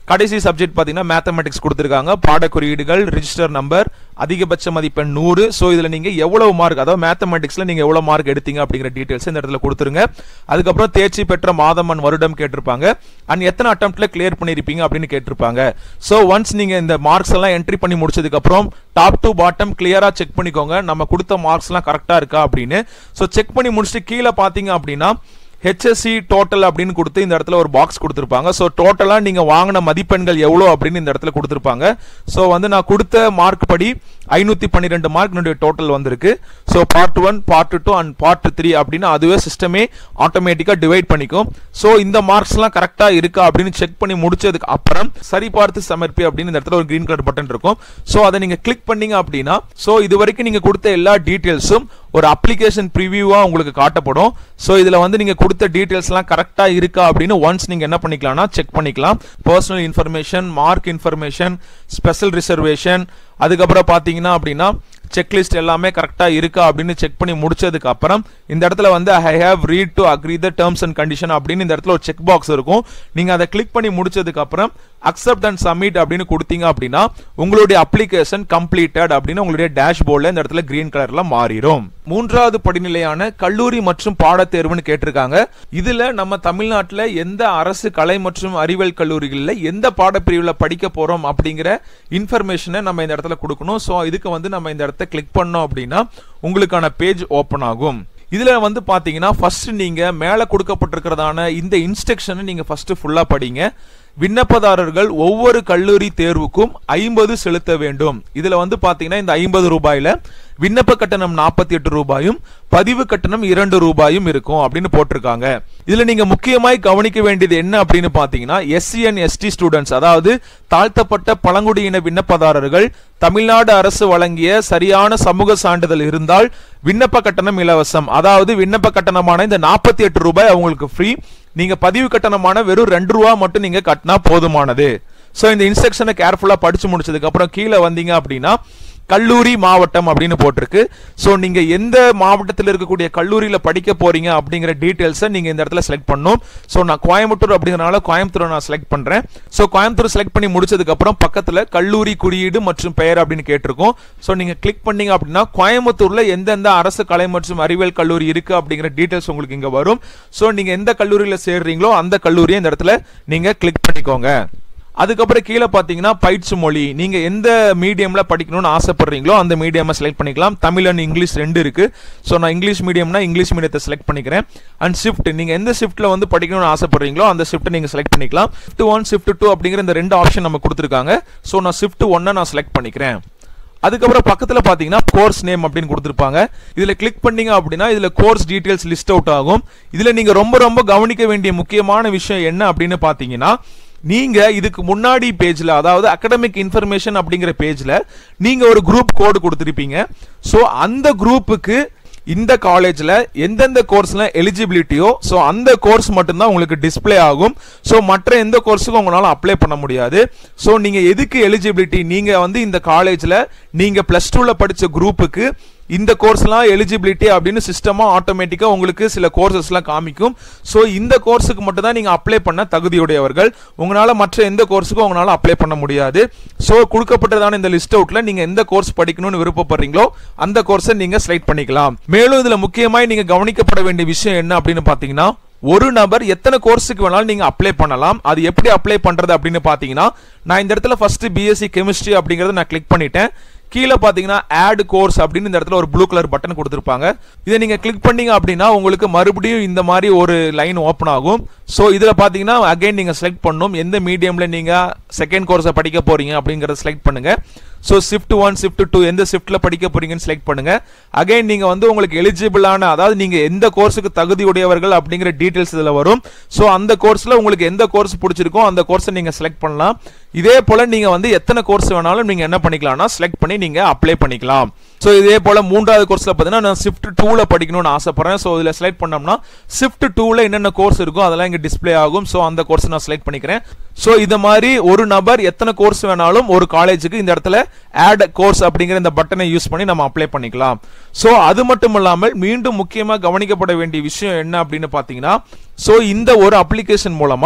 கடைசி சப்ஜெக்ட் பார்த்தீங்கன்னா மேத்தமெட்டிக்ஸ் கொடுத்துருக்காங்க பாடக்குறியீடுகள் ரிஜிஸ்டர் நம்பர் அதிகபட்ச மதிப்பெண் நூறு ஸோ இதில் நீங்கள் எவ்வளவு மார்க் அதாவது மேத்தமெட்டிக்ஸில் நீங்கள் எவ்வளோ மார்க் எடுத்தீங்க அப்படிங்கிற டீட்டெயில்ஸ் இந்த இடத்துல கொடுத்துருங்க அதுக்கப்புறம் தேர்ச்சி பெற்ற மாதம் அண்ட் வருடம் கேட்டிருப்பாங்க அண்ட் எத்தனை அட்டம்ப்ட்ல கிளியர் பண்ணியிருப்பீங்க அப்படின்னு கேட்டிருப்பாங்க ஸோ ஒன்ஸ் நீங்கள் இந்த மார்க்ஸ் எல்லாம் என்ட்ரி பண்ணி முடிச்சதுக்கப்புறம் டாப் டு பாட்டம் கிளியராக செக் பண்ணிக்கோங்க நம்ம கொடுத்த மார்க்ஸ்லாம் கரெக்டாக இருக்கா அப்படின்னு ஸோ செக் பண்ணி முடிச்சுட்டு கீழே பார்த்தீங்க அப்படின்னா ஹெச்எஸ்சி டோட்டல் அப்படின்னு கொடுத்து இந்த இடத்துல ஒரு பாக்ஸ் கொடுத்துருப்பாங்க ஸோ டோட்டலாக நீங்கள் வாங்கின மதிப்பெண்கள் எவ்வளோ அப்படின்னு இந்த இடத்துல கொடுத்துருப்பாங்க ஸோ வந்து நான் கொடுத்த மார்க் படி ஐநூற்றி பன்னிரெண்டு மார்க் என்னுடைய டோட்டல் வந்திருக்கு so part one part two and part three அப்படின்னு அதுவே சிஸ்டமே ஆட்டோமேட்டிக்காக டிவைட் பண்ணிக்கும் ஸோ இந்த மார்க்ஸ்லாம் கரெக்டாக இருக்கா அப்படின்னு செக் பண்ணி முடிச்சதுக்கு அப்புறம் சரி பார்த்து சமர்ப்பி அப்படின்னு இந்த இடத்துல ஒரு கிரீன் கலர் பட்டன் இருக்கும் ஸோ அதை நீங்கள் கிளிக் பண்ணீங்க அப்படின்னா ஸோ இது வரைக்கும் நீங்கள் கொடுத்த எல்லா டீட்டெயில்ஸும் ஒரு அப்ளிகேஷன் ப்ரிவியூவாக உங்களுக்கு காட்டப்படும் ஸோ இதில் வந்து நீங்கள் கொடுத்த டீட்டெயில்ஸ்லாம் கரெக்டாக இருக்கா அப்படின்னு ஒன்ஸ் நீங்கள் என்ன பண்ணிக்கலாம்னா செக் பண்ணிக்கலாம் personal information mark information special reservation அதுக்கப்புறம் பார்த்தீங்கன்னா அப்படின்னா செக்லிஸ்ட் எல்லாமே கரெக்டாக இருக்கா அப்படின்னு செக் பண்ணி முடிச்சதுக்கு அப்புறம் இந்த இடத்துல வந்து I have read to agree the terms and condition அப்படின்னு இந்த இடத்துல ஒரு செக் பாக்ஸ் இருக்கும் நீங்கள் அதை கிளிக் பண்ணி முடிச்சதுக்கு அப்புறம் அக்செப்ட் அண்ட் சப்மிட் அப்படின்னு கொடுத்தீங்க அப்படின்னா உங்களுடைய அப்ளிகேஷன் கம்ப்ளீட்டட் அப்படின்னு உங்களுடைய டேஷ்போர்டில் இந்த இடத்துல கிரீன் கலர்ல மாறிடும் மூன்றாவது படிநிலையான கல்லூரி மற்றும் பாடத்தேர்வுன்னு கேட்டிருக்காங்க இதுல நம்ம தமிழ்நாட்டில் எந்த அரசு கலை மற்றும் அறிவியல் கல்லூரிகளில் எந்த பாடப்பிரிவில் படிக்க போறோம் அப்படிங்கிற இன்ஃபர்மேஷனை நம்ம இந்த இடத்துல கொடுக்கணும் ஸோ இதுக்கு வந்து நம்ம இந்த இடத்த கிளிக் பண்ணோம் அப்படின்னா உங்களுக்கான பேஜ் ஓப்பன் ஆகும் இதுல வந்து பாத்தீங்கன்னா ஃபர்ஸ்ட் நீங்க மேல கொடுக்கப்பட்டிருக்கிறதான இந்த இன்ஸ்ட்ரக்ஷனை நீங்க ஃபர்ஸ்ட் ஃபுல்லா படிங்க விண்ணப்பதாரர்கள் ஒவ்வொரு கல்லூரி தேர்வுக்கும் ஐம்பது செலுத்த வேண்டும் இதுல வந்து பாத்தீங்கன்னா இந்த ஐம்பது ரூபாயில விண்ணப்ப கட்டணம் நாற்பத்தி எட்டு ரூபாயும் பதிவு கட்டணம் இரண்டு ரூபாயும் இருக்கும் அப்படின்னு போட்டிருக்காங்க இதுல நீங்க முக்கியமாய் கவனிக்க வேண்டியது என்ன அப்படின்னு பாத்தீங்கன்னா எஸ்சி அண்ட் எஸ்டி ஸ்டூடெண்ட்ஸ் அதாவது தாழ்த்தப்பட்ட பழங்குடியின விண்ணப்பதாரர்கள் தமிழ்நாடு அரசு வழங்கிய சரியான சமூக சான்றிதழ் இருந்தால் விண்ணப்ப கட்டணம் இலவசம் அதாவது விண்ணப்ப கட்டணமான இந்த நாற்பத்தி எட்டு ரூபாய் அவங்களுக்கு ஃப்ரீ நீங்க பதிவு கட்டணமான வெறும் ரெண்டு ரூபா மட்டும் நீங்க கட்டினா போதுமானது ஸோ இந்த இன்ஸ்ட்ரக்ஷனை கேர்ஃபுல்லா படிச்சு முடிச்சதுக்கு அப்புறம் கீழே வந்தீங்க அப்படின்னா கல்லூரி மாவட்டம் அப்படின்னு போட்டிருக்கு ஸோ நீங்க எந்த மாவட்டத்தில் இருக்கக்கூடிய கல்லூரியில படிக்க போறீங்க அப்படிங்கிற டீட்டெயில்ஸை நீங்க இந்த இடத்துல செலக்ட் பண்ணும் ஸோ நான் கோயம்புத்தூர் அப்படிங்கறனால கோயம்புத்தூரை நான் செலக்ட் பண்றேன் ஸோ கோயம்புத்தூர் செலக்ட் பண்ணி முடிச்சதுக்கு அப்புறம் பக்கத்துல கல்லூரி குறியீடு மற்றும் பெயர் அப்படின்னு கேட்டிருக்கோம் ஸோ நீங்க கிளிக் பண்ணீங்க அப்படின்னா கோயம்புத்தூர்ல எந்தெந்த அரசு கலை மற்றும் அறிவியல் கல்லூரி இருக்கு அப்படிங்கிற டீட்டெயில்ஸ் உங்களுக்கு இங்க வரும் ஸோ நீங்க எந்த கல்லூரியில சேர்றீங்களோ அந்த கல்லூரியை இந்த இடத்துல நீங்க கிளிக் பண்ணிக்கோங்க அதுக்கப்புறம் கீழே பார்த்தீங்கன்னா பயிற்சி மொழி நீங்க எந்த மீடியம்ல படிக்கணும்னு ஆசைப்படுறீங்களோ அந்த மீடியமை செலக்ட் பண்ணிக்கலாம் தமிழ் அண்ட் இங்கிலீஷ் ரெண்டு இருக்கு ஸோ நான் இங்கிலீஷ் மீடியம்னா இங்கிலீஷ் மீடியத்தை செலக்ட் பண்ணிக்கிறேன் அண்ட் ஷிஃப்ட் நீங்க எந்த ஷிஃப்ட்ல வந்து படிக்கணும்னு ஆசைப்படுறீங்களோ அந்த ஷிஃப்ட்டை நீங்க செலக்ட் பண்ணிக்கலாம் ஷிஃப்ட் ஒன் ஷிஃப்ட் டூ அப்படிங்கிற இந்த ரெண்டு ஆப்ஷன் நம்ம கொடுத்துருக்காங்க ஸோ நான் ஷிஃப்ட் ஒன்னை நான் செலக்ட் பண்ணிக்கிறேன் அதுக்கப்புறம் பக்கத்துல பாத்தீங்கன்னா கோர்ஸ் நேம் அப்படின்னு கொடுத்துருப்பாங்க இதுல கிளிக் பண்ணீங்க அப்படின்னா இதுல கோர்ஸ் டீடைல்ஸ் லிஸ்ட் அவுட் ஆகும் இதுல நீங்க ரொம்ப ரொம்ப கவனிக்க வேண்டிய முக்கியமான விஷயம் என்ன அப்படின்னு பாத்தீங்கன்னா நீங்க இதுக்கு முன்னாடி பேஜ்ல அதாவது அகடமிக் இன்ஃபர்மேஷன் அப்படிங்கிற பேஜ்ல நீங்க ஒரு குரூப் கோடு கொடுத்திருப்பீங்க ஸோ அந்த குரூப்புக்கு இந்த காலேஜ்ல எந்தெந்த கோர்ஸ்ல எலிஜிபிலிட்டியோ ஸோ அந்த கோர்ஸ் மட்டும்தான் உங்களுக்கு டிஸ்ப்ளே ஆகும் ஸோ மற்ற எந்த கோர்ஸுக்கும் உங்களால அப்ளை பண்ண முடியாது ஸோ நீங்க எதுக்கு எலிஜிபிலிட்டி நீங்க வந்து இந்த காலேஜ்ல நீங்க பிளஸ் டூல படிச்ச குரூப்புக்கு இந்த கோர்ஸ்லாம் எலிஜிபிலிட்டி அப்படின்னு சிஸ்டமா ஆட்டோமேட்டிக்கா உங்களுக்கு சில கோர்சஸ்லாம் காமிக்கும் ஸோ இந்த கோர்ஸுக்கு மட்டும் தான் நீங்க அப்ளை பண்ண தகுதியுடையவர்கள் உங்களால மற்ற எந்த கோர்ஸுக்கும் உங்களால அப்ளை பண்ண முடியாது ஸோ கொடுக்கப்பட்டதான இந்த லிஸ்ட் அவுட்ல நீங்க எந்த கோர்ஸ் படிக்கணும்னு விருப்பப்படுறீங்களோ அந்த கோர்ஸை நீங்க செலக்ட் பண்ணிக்கலாம் மேலும் இதுல முக்கியமாய் நீங்க கவனிக்கப்பட வேண்டிய விஷயம் என்ன அப்படின்னு பாத்தீங்கன்னா ஒரு நபர் எத்தனை கோர்ஸுக்கு வேணாலும் நீங்க அப்ளை பண்ணலாம் அது எப்படி அப்ளை பண்றது அப்படின்னு பாத்தீங்கன்னா நான் இந்த இடத்துல ஃபர்ஸ்ட் பிஎஸ்சி கெமிஸ்ட்ரி அப்படிங்கறத நான் கிளிக் பண்ணிட்டேன் கீழே பார்த்தீங்கன்னா ஆட் கோர்ஸ் அப்படின்னு இந்த இடத்துல ஒரு ப்ளூ கலர் பட்டன் கொடுத்துருப்பாங்க இதை நீங்கள் கிளிக் பண்ணீங்க அப்படின்னா உங்களுக்கு மறுபடியும் இந்த மாதிரி ஒரு லைன் ஓப்பன் ஆகும் ஸோ இதில் பார்த்தீங்கன்னா அகைன் நீங்கள் செலக்ட் பண்ணணும் எந்த மீடியமில் நீங்கள் செகண்ட் கோர்ஸை படிக்க போறீங்க அப்படிங்கிறத செலக்ட் பண்ணுங்க so shift one shift two எந்த ஷிஃப்ட்ல படிக்க போறீங்கன்னு செலக்ட் பண்ணுங்க அகைன் நீங்க வந்து உங்களுக்கு எலிஜிபிளான அதாவது நீங்க எந்த கோர்ஸுக்கு தகுதியுடையவர்கள் அப்படிங்கிற டீடைல்ஸ் இதுல வரும் ஸோ அந்த கோர்ஸ்ல உங்களுக்கு எந்த கோர்ஸ் பிடிச்சிருக்கோ அந்த கோர்ஸை நீங்க செலக்ட் பண்ணலாம் இதே போல நீங்க வந்து எத்தனை கோர்ஸ் வேணாலும் நீங்க என்ன பண்ணிக்கலாம்னா செலக்ட் பண்ணி நீங்க அப்ளை பண்ணிக்கலாம் ஸோ இதே போல மூன்றாவது கோர்ஸ்ல பார்த்தீங்கன்னா நான் ஷிஃப்ட் டூல படிக்கணும்னு ஆசைப்படுறேன் ஸோ இதில் செலக்ட் பண்ணோம்னா ஷிஃப்ட் டூல என்னென்ன கோர்ஸ் இருக்கோ அதெல்லாம் இங்கே டிஸ்ப்ளே ஆகும் ஸோ அந்த கோர்ஸ் நான் செலக்ட் பண்ணிக்கிறேன் ஸோ இந்த மாதிரி ஒரு நபர் எத்தனை கோர்ஸ் வேணாலும் ஒரு காலேஜுக்கு இந்த இடத்துல ஆட் கோர்ஸ் அப்படிங்கிற இந்த பட்டனை யூஸ் பண்ணி நம்ம அப்ளை பண்ணிக்கலாம் ஸோ அது மட்டும் இல்லாமல் மீண்டும் முக்கியமாக கவனிக்கப்பட வேண்டிய விஷயம் என்ன அப்படின்னு பார்த்தீங்கன்னா ஸோ இந்த ஒரு அப்ளிகேஷன் மூலமா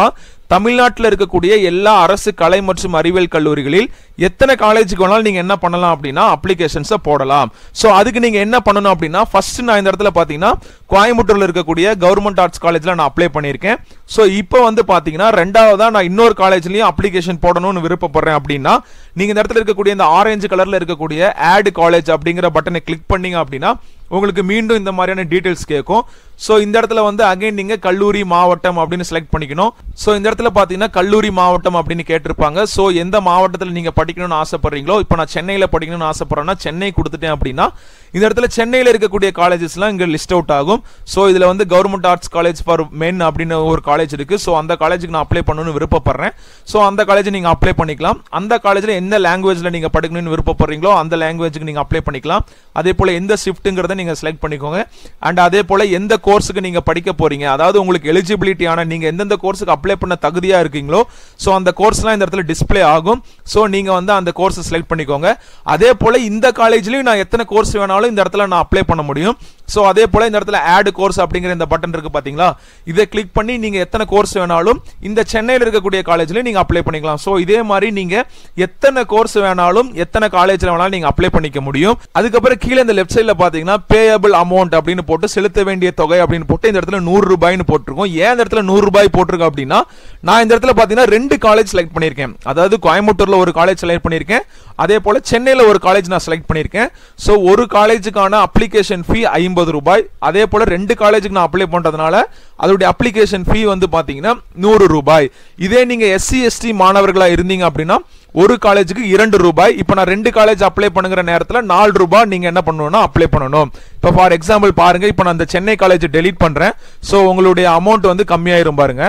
தமிழ்நாட்டில் இருக்கக்கூடிய எல்லா அரசு கலை மற்றும் அறிவியல் கல்லூரிகளில் எத்தனை காலேஜுக்கு வேணாலும் நீங்க என்ன பண்ணலாம் அப்படின்னா அப்ளிகேஷன்ஸை போடலாம் ஸோ அதுக்கு நீங்க என்ன பண்ணணும் அப்படின்னா ஃபர்ஸ்ட் நான் இந்த இடத்துல பாத்தீங்கன்னா கோயம்புத்தூர்ல இருக்கக்கூடிய கவர்மெண்ட் ஆர்ட்ஸ் காலேஜ்ல நான் அப்ளை பண்ணியிருக்கேன் ஸோ இப்போ வந்து பாத்தீங்கன்னா ரெண்டாவதா நான் இன்னொரு காலேஜ்லயும் அப்ளிகேஷன் போடணும்னு விருப்பப்படுறேன் அப்படின்னா நீங்க இந்த இடத்துல இருக்கக்கூடிய இந்த ஆரஞ்சு கலர்ல இருக்கக்கூடிய ஆட் காலேஜ் அப்படிங்கிற பட்டனை கிளிக் பண்ணீங்க அப்படின்னா உங்களுக்கு மீண்டும் இந்த மாதிரியான டீடைல்ஸ் கேட்கும் ஸோ இந்த இடத்துல வந்து அகைன் நீங்க கல்லூரி மாவட்டம் அப்படின்னு செலக்ட் பண்ணிக்கணும் ஸோ இந்த இடத்துல பாத்தீங்கன்னா கல்லூரி மாவட்டம் அப்படின்னு கேட்டிருப்பாங்க ஸோ எந்த மாவட்டத்தில் நீங்க படிக்கணும்னு ஆசைப்படுறீங்களோ இப்போ நான் சென்னையில் படிக்கணும்னு ஆசைப்படுறேன்னா சென்னை கொடுத்துட்டேன் அப்படின்னா இந்த இடத்துல சென்னையில் இருக்கக்கூடிய காலேஜஸ்லாம் இங்க லிஸ்ட் அவுட் ஆகும் ஸோ இதுல வந்து government arts college for men அப்படின்னு ஒரு காலேஜ் இருக்கு ஸோ அந்த காலேஜுக்கு நான் அப்ளை பண்ணணும்னு விருப்பப்படுறேன் ஸோ அந்த காலேஜ் நீங்க அப்ளை பண்ணிக்கலாம் அந்த காலேஜ்ல எந்த லாங்குவேஜ்ல நீங்க படிக்கணும்னு விருப்பப்படுறீங்களோ அந்த லாங்குவேஜுக்கு நீங்க அப்ளை பண்ணிக்கலாம் அதே போல எந்த ஷிஃப்ட்டுங்கிறத நீங்க செலக்ட் பண்ணிக்கோங்க அண்ட் அதே போல எந்த கோர்ஸுக்கு நீங்க படிக்க போறீங்க அதாவது உங்களுக்கு எலிஜிபிலிட்டியான நீங்க எந்தெந்த கோர்ஸுக்கு அப்ளை பண்ண தகுதியா இருக்கீங்களோ ஸோ அந்த கோர்ஸ்லாம் இந்த இடத்துல டிஸ்ப்ளே ஆகும் ஸோ நீங்க வந்து அந்த கோர்ஸ் செலக்ட் பண்ணிக்கோங்க அதே போல இந்த காலேஜ்லயும் நான் எத்தனை கோர்ஸ் வேணாலும் இந்த இடத்துல நான் அப்ளை பண்ண முடியும் ஸோ அதே போல இந்த இடத்துல ஆட் கோர்ஸ் அப்படிங்கிற இந்த பட்டன் இருக்கு பாத்தீங்களா இதை கிளிக் பண்ணி நீங்க எத்தனை கோர்ஸ் வேணாலும் இந்த சென்னையில் இருக்கக்கூடிய காலேஜ்ல நீங்க அப்ளை பண்ணிக்கலாம் ஸோ இதே மாதிரி நீங்க எத்தனை கோர்ஸ் வேணாலும் எத்தனை காலேஜ்ல வேணாலும் நீங்க அப்ளை பண்ணிக்க முடியும் அதுக்கப்புறம் கீழே இந்த லெஃப்ட் சைட்ல பாத்தீங்கன்னா பேயபிள் அமௌண்ட் அப்படின்னு போட்டு செலுத்த வேண்டிய தொகை அப்படின்னு போட்டு இந்த இடத்துல நூறு ரூபாய்னு போட்டிருக்கோம் ஏன் இந்த இடத்துல நூறு ரூபாய் போட்டிருக்கோம் அப்படின்னா நான் இந்த இடத்துல பாத்தீங்கன்னா ரெண்டு காலேஜ் செலக்ட் பண்ணியிருக்கேன் அதாவது கோயம்புத்தூர்ல ஒரு காலேஜ் செலக்ட் பண்ணியிருக்கேன் அதே போல சென்னையில ஒரு காலேஜ் நான் செலக்ட் பண்ணியிருக்கேன் ஸோ ஒரு காலேஜுக்கான அப்ளிகேஷன் ஃபீ ஐம்பது ரூபாய் அதே போல ரெண்டு காலேஜுக்கு நான் அப்ளை பண்றதுனால அதோடைய அப்ளிகேஷன் ஃபீ வந்து பாத்தீங்கன்னா நூறு ரூபாய் இதே நீங்க எஸ்சி எஸ்டி மாணவர்களா இருந்தீங்க அப்படின்னா ஒரு காலேஜுக்கு இரண்டு ரூபாய் இப்போ நான் ரெண்டு காலேஜ் அப்ளை பண்ணுங்கிற நேரத்தில் நாலு ரூபாய் நீங்க என்ன பண்ணணும்னா அப்ளை பண்ணணும் இப்போ ஃபார் எக்ஸாம்பிள் பாருங்க இப்போ நான் அந்த சென்னை காலேஜ் டெலீட் பண்றேன் ஸோ உங்களுடைய அமௌண்ட் வந்து கம்மியாயிரும் பாருங்க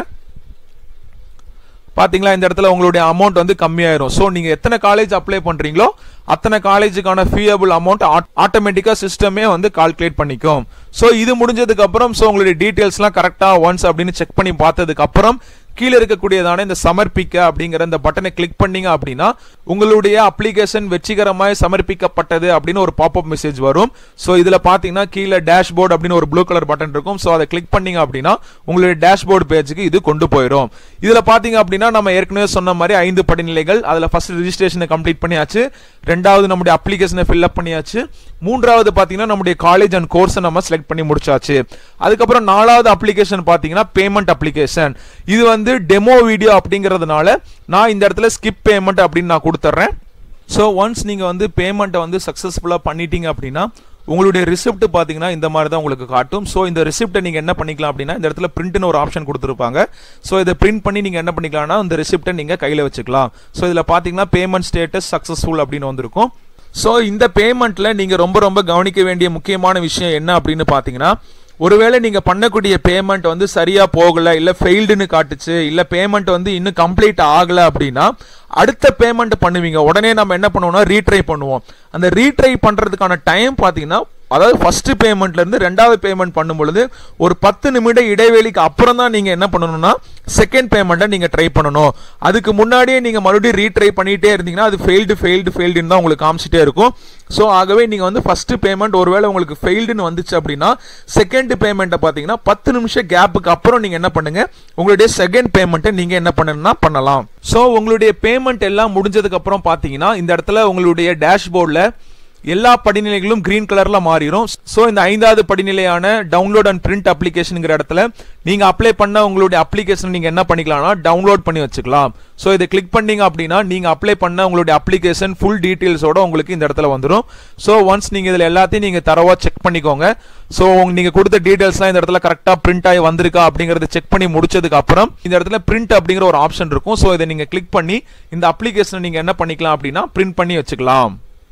பாத்தீங்களா இந்த இடத்துல உங்களுடைய அமௌண்ட் வந்து கம்மியாயிரும் ஸோ நீங்க எத்தனை காலேஜ் அப்ளை பண்றீங்களோ அத்தனை காலேஜுக்கான ஃபீயபிள் அமௌண்ட் ஆட்டோமேட்டிக்கா சிஸ்டமே வந்து கால்குலேட் பண்ணிக்கும் ஸோ இது முடிஞ்சதுக்கு அப்புறம் ஸோ உங்களுடைய டீடைல்ஸ்லாம் கரெக்டா ஒன்ஸ் அப்படின்னு செக் பண்ணி பார்த்ததுக்கு அப்புறம் கீழே இருக்கக்கூடியதான இந்த சமர்ப்பிக்க அப்படிங்கிற இந்த பட்டனை கிளிக் பண்ணீங்க அப்படின்னா உங்களுடைய அப்ளிகேஷன் வெற்றிகரமாய் சமர்ப்பிக்கப்பட்டது அப்படின்னு ஒரு பாப்அப் மெசேஜ் வரும் ஸோ இதுல பாத்தீங்கன்னா கீழே டேஷ்போர்ட் அப்படின்னு ஒரு ப்ளூ கலர் பட்டன் இருக்கும் ஸோ அதை கிளிக் பண்ணீங்க அப்படின்னா உங்களுடைய டேஷ்போர்ட் பேஜுக்கு இது கொண்டு போயிடும் இதுல பாத்தீங்க அப்படின்னா நம்ம ஏற்கனவே சொன்ன மாதிரி ஐந்து படிநிலைகள் அதுல ஃபர்ஸ்ட் ரிஜிஸ்ட்ரேஷனை கம்ப்ளீட் பண்ணியாச்சு ரெண்டாவது நம்முடைய அப்ளிகேஷனை ஃபில்அப் பண்ணியாச்சு மூன்றாவது பாத்தீங்கன்னா நம்முடைய காலேஜ் அண்ட் கோர்ஸை நம்ம செலக்ட் பண்ணி முடிச்சாச்சு அதுக்கப்புறம் நாலாவது அப்ளிகேஷன் பாத்தீங்கன்னா பேமெண்ட் அப்ளிகேஷன் இது வந்து டெமோ வீடியோ அப்படிங்கிறதுனால நான் இந்த இடத்துல ஸ்கிப் பேமெண்ட் அப்படின்னு நான் கொடுத்துட்றேன் ஸோ ஒன்ஸ் நீங்கள் வந்து பேமெண்ட்டை வந்து சக்ஸஸ்ஃபுல்லாக பண்ணிட்டீங்க அப்படின்னா உங்களுடைய ரிசிப்ட் பார்த்தீங்கன்னா இந்த மாதிரி தான் உங்களுக்கு காட்டும் ஸோ இந்த ரிசிப்ட்டை நீங்கள் என்ன பண்ணிக்கலாம் அப்படின்னா இந்த இடத்துல பிரிண்ட்னு ஒரு ஆப்ஷன் கொடுத்துருப்பாங்க ஸோ இதை பிரிண்ட் பண்ணி நீங்கள் என்ன பண்ணிக்கலாம்னா இந்த ரிசிப்ட்டை நீங்கள் கையில் வச்சுக்கலாம் ஸோ இதில் பார்த்தீங்கன்னா பேமெண்ட் ஸ்டேட்டஸ் சக்ஸஸ்ஃபுல் அப்படின்னு வந்திருக்கும் ஸோ இந்த பேமெண்ட்டில் நீங்கள் ரொம்ப ரொம்ப கவனிக்க வேண்டிய முக்கியமான விஷயம் என்ன அப்படின்னு பார்த்தீங்கன்னா ஒருவேளை நீங்க பண்ணக்கூடிய பேமெண்ட் வந்து சரியா போகல இல்ல ஃபெயில்டுன்னு காட்டுச்சு இல்ல பேமெண்ட் வந்து இன்னும் கம்ப்ளீட் ஆகல அப்படின்னா அடுத்த பேமெண்ட் பண்ணுவீங்க உடனே நம்ம என்ன பண்ணுவோம்னா ரீட்ரை பண்ணுவோம் அந்த ரீட்ரை பண்றதுக்கான டைம் பாத்தீங்கன்னா அதாவது ஃபர்ஸ்ட் பேமெண்ட்ல இருந்து ரெண்டாவது பேமெண்ட் பண்ணும் பொழுது ஒரு பத்து நிமிட இடைவெளிக்கு அப்புறம் தான் நீங்க என்ன பண்ணணும்னா செகண்ட் பேமெண்ட்டை நீங்க ட்ரை பண்ணணும் அதுக்கு முன்னாடியே நீங்க மறுபடியும் ரீட்ரை பண்ணிட்டே இருந்தீங்கன்னா அது ஃபெயில்டு ஃபெயில்டு ஃபெயில்டுன்னு தான் உங்களுக்கு காமிச்சிட்டே இருக்கும் ஸோ ஆகவே நீங்க வந்து ஃபர்ஸ்ட் பேமெண்ட் ஒருவேளை உங்களுக்கு ஃபெயில்டுன்னு வந்துச்சு அப்படின்னா செகண்ட் பேமெண்ட்டை பார்த்தீங்கன்னா பத்து நிமிஷம் கேப்புக்கு அப்புறம் நீங்க என்ன பண்ணுங்க உங்களுடைய செகண்ட் பேமெண்ட்டை நீங்க என்ன பண்ணணும்னா பண்ணலாம் ஸோ உங்களுடைய பேமெண்ட் எல்லாம் முடிஞ்சதுக்கு அப்புறம் பார்த்தீங்கன்னா இந்த இடத்துல உங்களுடைய டேஷ்போர்டில் எல்லா படிநிலைகளும் கிரீன் கலர்ல மாறிடும் ஸோ இந்த ஐந்தாவது படிநிலையான டவுன்லோட் அண்ட் பிரிண்ட் அப்ளிகேஷனுங்கிற இடத்துல நீங்க அப்ளை பண்ண உங்களுடைய அப்ளிகேஷன் நீங்க என்ன பண்ணிக்கலாம்னா டவுன்லோட் பண்ணி வச்சுக்கலாம் ஸோ இதை கிளிக் பண்ணீங்க அப்படின்னா நீங்க அப்ளை பண்ண உங்களுடைய அப்ளிகேஷன் ஃபுல் டீட்டெயில்ஸோட உங்களுக்கு இந்த இடத்துல வந்துடும் ஸோ ஒன்ஸ் நீங்க இதுல எல்லாத்தையும் நீங்க தரவா செக் பண்ணிக்கோங்க ஸோ நீங்க கொடுத்த டீடைல்ஸ்லாம் இந்த இடத்துல கரெக்டா பிரிண்ட் ஆகி வந்திருக்கா அப்படிங்கறத செக் பண்ணி முடிச்சதுக்கு அப்புறம் இந்த இடத்துல பிரிண்ட் அப்படிங்கிற ஒரு ஆப்ஷன் இருக்கும் ஸோ இதை நீங்க கிளிக் பண்ணி இந்த அப்ளிகேஷனை நீங்க என்ன பண்ணிக்கலாம் அப்படின்னா பிரிண்ட் பண்ணி வச்சுக்கலாம்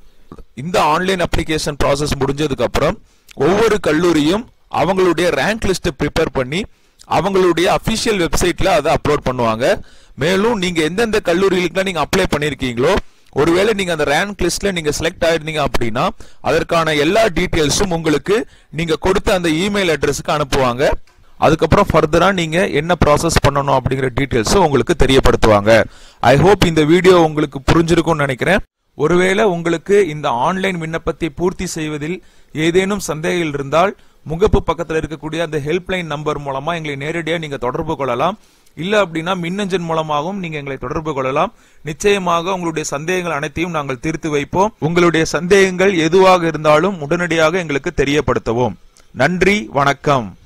இந்த ஆன்லைன் அப்ளிகேஷன் ப்ராசஸ் முடிஞ்சதுக்கு அப்புறம் ஒவ்வொரு கல்லூரியும் அவங்களுடைய ரேங்க் லிஸ்ட்டை ப்ரிப்பேர் பண்ணி அவங்களுடைய அஃபிஷியல் வெப்சைட்ல அதை அப்லோட் பண்ணுவாங்க மேலும் நீங்க எந்தெந்த கல்லூரிகளுக்குலாம் நீங்க அப்ளை பண்ணிருக்கீங்களோ ஒருவேளை நீங்க அந்த ரேங்க் லிஸ்ட்ல நீங்க செலக்ட் ஆயிருந்தீங்க அப்படின்னா அதற்கான எல்லா டீட்டெயில்ஸும் உங்களுக்கு நீங்க கொடுத்த அந்த இமெயில் அட்ரஸுக்கு அனுப்புவாங்க அதுக்கப்புறம் ஃபர்தரா நீங்க என்ன ப்ராசஸ் பண்ணணும் அப்படிங்கிற டீட்டெயில்ஸும் உங்களுக்கு தெரியப்படுத்துவாங்க ஐ ஹோப் இந்த வீடியோ உங்களுக்கு புரிஞ்சிருக்கும்னு நினைக்கிறேன் ஒருவேளை உங்களுக்கு இந்த ஆன்லைன் விண்ணப்பத்தை பூர்த்தி செய்வதில் ஏதேனும் சந்தேகங்கள் இருந்தால் முகப்பு பக்கத்தில் இருக்கக்கூடிய அந்த ஹெல்ப்லைன் நம்பர் மூலமா எங்களை நேரடியாக நீங்க தொடர்பு கொள்ளலாம் இல்ல அப்படின்னா மின்னஞ்சல் மூலமாகவும் நீங்க எங்களை தொடர்பு கொள்ளலாம் நிச்சயமாக உங்களுடைய சந்தேகங்கள் அனைத்தையும் நாங்கள் தீர்த்து வைப்போம் உங்களுடைய சந்தேகங்கள் எதுவாக இருந்தாலும் உடனடியாக எங்களுக்கு தெரியப்படுத்தவும் நன்றி வணக்கம்